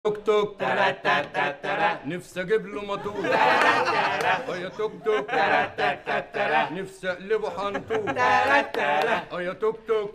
توك توك نفسي اجيب له موتور يا توك توك نفسي اقلبه حنطور يا توك توك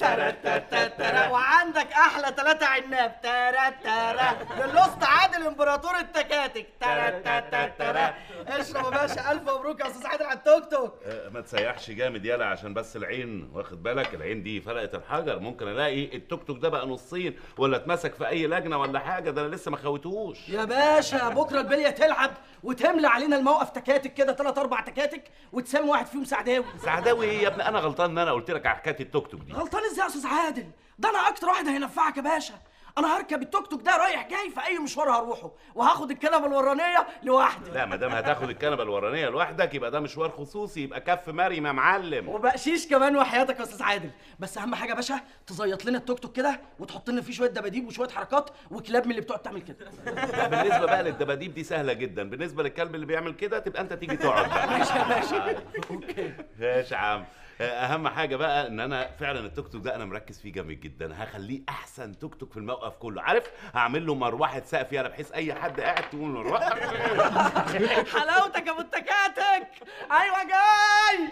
وعندك احلى ثلاثة عناب تارا تارا للوسط عادل امبراطور التكاتك تارا تارا تارا اشرب يا باشا الف مبروك يا استاذ عادل على التوك توك آه، ما تسيحش جامد يالا عشان بس العين واخد بالك العين دي فرقت الحجر ممكن الاقي التوك توك ده بقى نصين ولا اتمسك في اي لجنه ولا حاجه ده انا لسه ما خوتهوش يا باشا بكره البليه تلعب وتملى علينا الموقف تكاتك كده ثلاث اربع تكاتك وتسمي واحد فيهم سعداوي سعداوي ايه يا ابني انا غلطان ان انا قلت لك على حكايه التوك توك دي غلطان ازاي يا استاذ عادل ده انا اكتر واحد هينفعك يا باشا انا هركب التوك توك ده رايح جاي في اي مشوار هروحه وهاخد الكنبه الورانيه لوحدي لا ما دام هتاخد الكنبه الورانيه لوحدك يبقى ده مشوار خصوصي يبقى كف مريم يا معلم وبقشيش كمان وحياتك يا استاذ عادل بس اهم حاجه يا باشا تزيط لنا التوك توك كده وتحط لنا فيه شويه دباديب وشويه حركات وكلاب من اللي بتقعد تعمل كده بالنسبه بقى للدباديب دي سهله جدا بالنسبه للكلب اللي بيعمل كده تبقى انت تيجي تقعد بقى ماشي يا باشا اوكي ماشي يا عم اهم حاجه بقى ان انا فعلا التوك توك ده انا مركز فيه جامد جدا هخليه احسن توك توك في الموقف كله عارف هعمل له مروحه سقف يالا بحيث اي حد قاعد تقول مروحه حلاوتك يا ابو التكاتك ايوه جاي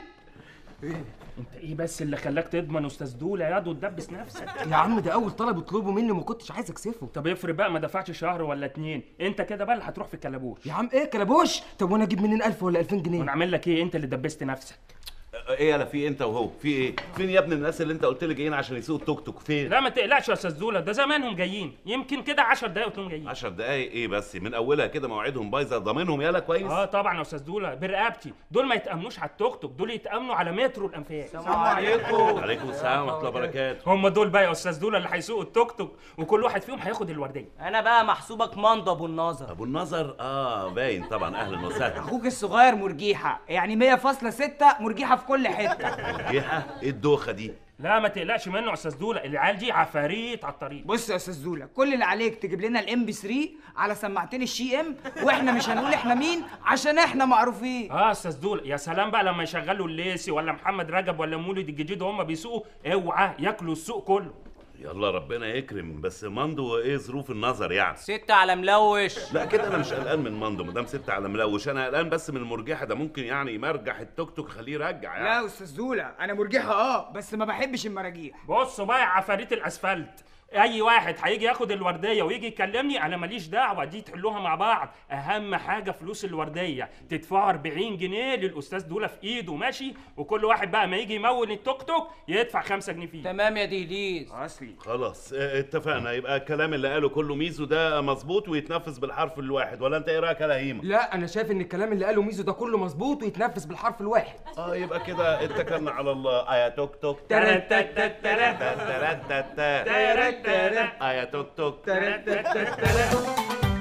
انت ايه بس اللي خلاك تضمن استاذ دوله ياض وتدبس نفسك يا عم ده اول طلب يطلبه مني وما كنتش عايز اكسفه طب افرض بقى ما دفعتش شهر ولا اتنين انت كده بقى اللي هتروح في الكلبوش يا عم ايه كلبوش طب وانا اجيب منين 1000 ولا 2000 جنيه وانا اعمل لك ايه انت اللي دبست نفسك ايه يالا في انت وهو في ايه فين يا ابن الناس اللي انت قلت لي جايين عشان يسوقوا التوك توك فين لا ما تقلقش يا استاذ دوله ده زمانهم جايين يمكن كده 10 دقايق وتلاقيهم جايين 10 دقايق ايه بس من اولها كده مواعيدهم بايظه ضامنهم يالا كويس اه طبعا يا استاذ دوله برقبتي دول ما يتامنوش على التوك توك دول يتامنوا على مترو الانفاق السلام عليكم عليكم السلام ورحمه الله وبركاته هم دول بقى يا استاذ دوله اللي هيسوقوا التوك توك وكل واحد فيهم هياخد الورديه انا بقى محسوبك مندى ابو النظر ابو النظر اه باين طبعا اهلا وسهلا اخوك الصغير مرجيحه يعني 100.6 مرجيحه في كل حته جيحه ايه الدوخه دي لا ما تقلقش منه يا استاذ دوله العيال دي عفاريت على الطريق بص يا استاذ زولا كل اللي عليك تجيب لنا الام بي 3 على سماعتين الشي ام واحنا مش هنقول احنا مين عشان احنا معروفين اه يا استاذ دوله يا سلام بقى لما يشغلوا الليسي ولا محمد رجب ولا مولد الجديد وهم بيسوقوا اوعى ياكلوا السوق كله يلا ربنا يكرم بس مندو ايه ظروف النظر يعني ست على ملوش لا كده انا مش قلقان من مندو مدام ست على ملوش انا قلقان بس من المرجحه ده ممكن يعني يمرجح التوك توك خليه يرجع لا يعني يا استاذ زولا انا مرجيحه اه بس ما بحبش المراجيح بصوا بقى يا عفاريت الاسفلت اي واحد هيجي ياخد الورديه ويجي يكلمني انا ماليش دعوه دي تحلوها مع بعض اهم حاجه فلوس الورديه تدفعوا 40 جنيه للاستاذ دوله في ايده ماشي وكل واحد بقى ما يجي يمون التوك توك يدفع 5 جنيه فيه تمام يا ديديز اصلي خلاص اه، اتفقنا يبقى الكلام اللي قاله كله ميزو ده مظبوط ويتنفذ بالحرف الواحد ولا انت ايه رايك يا لهيمه لا انا شايف ان الكلام اللي قاله ميزو ده كله مظبوط ويتنفذ بالحرف الواحد اه يبقى كده اتكلنا على الله اه يا توك توك ترتتتترت. ترتتتت. ترتتتت. اه يا توك توك ترتتتترت.